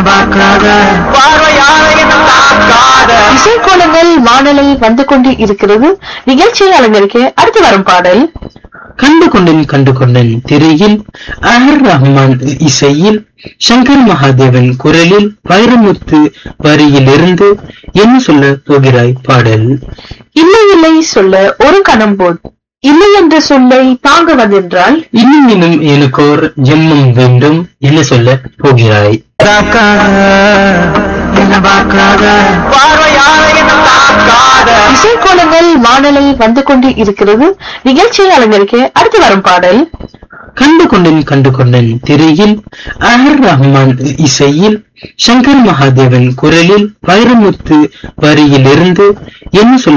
பார்க்காத பார்வையால் தாக்காத இசைக்கோலங்கள் வானொலி வந்து கொண்டு இருக்கிறது நிகழ்ச்சியை அலங்கரிக்க அடுத்து வரும் பாடல் கண்டு கொண்டேன் கண்டு கொண்டேன் திரையில் அஹர் ரஹ்மான் இசையில் சங்கர் மகாதேவன் குரலில் வைரமுத்து வரியிலிருந்து என்ன சொல்ல போகிறாய் பாடல் இல்லை இல்லை சொல்ல ஒரு கணம் போல் இல்லை என்ற சொல்லை தாங்க வந்தென்றால் இன்னும் இன்னும் எனக்கோர் ஜென்மம் வேண்டும் என்ன சொல்ல போகிறாய் பார்க்காத என்ன பார்க்காத பார்வையால் தாக்காத இசைக்கோலங்கள் வானொலி வந்து கொண்டு இருக்கிறது நிகழ்ச்சியை அலங்கரிக்க அடுத்து வரும் பாடல் கண்டு கொண்டேன் கண்டு கொண்டேன் திரையில் அஹர் ரஹ்மான் இசையில் சங்கர் மகாதேவன் குரலில் வைரமுத்து வரியிலிருந்து என்ன சொல்ல